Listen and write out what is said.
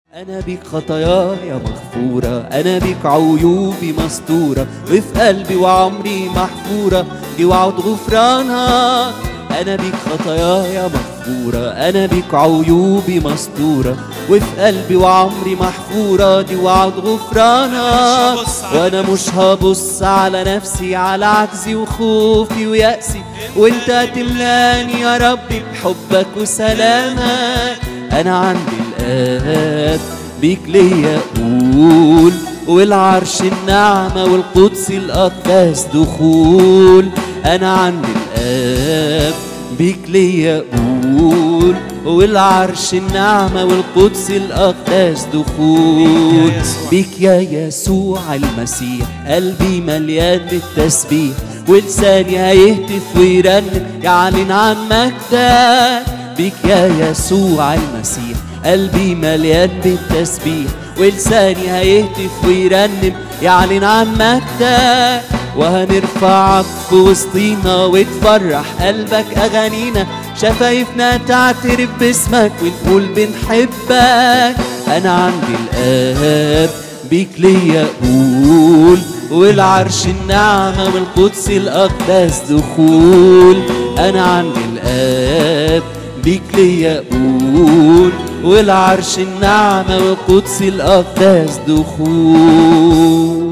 أنا بيك خطاياي مغفورة أنا بيك عيوبي مستورة وفي قلبي وعمري محفورة دي وعد غفرانها أنا بيك خطاياي مغفورة أنا بيك عيوبي مستورة وفي قلبي وعمري محفورة دي وعد غفرانها وأنا مش هبص على نفسي على عجزي وخوفي ويأسي وانت تملاني يا ربي بحبك وسلامك أنا عندي الآب بيك ليا أقول والعرش النعمة والقدس الأقداس دخول أنا عندي الآب بيك ليا أقول والعرش النعمة والقدس الأقداس دخول بيك يا يسوع المسيح قلبي مليان بالتسبيح ولساني هيهتف ويرنم يعلن عن مجدك بيك يا يسوع المسيح قلبي مليان بالتسبيح ولساني هيهتف ويرنم يعلن عن مجدك وهنرفعك في وسطينا وتفرح قلبك أغانينا شفايفنا تعترف باسمك ونقول بنحبك أنا عندي الآب بيك ليا أقول والعرش النعمة والقدس الأقداس دخول أنا عندي الآب بيك ليا أقول والعرش النعمة والقدس الأقداس دخول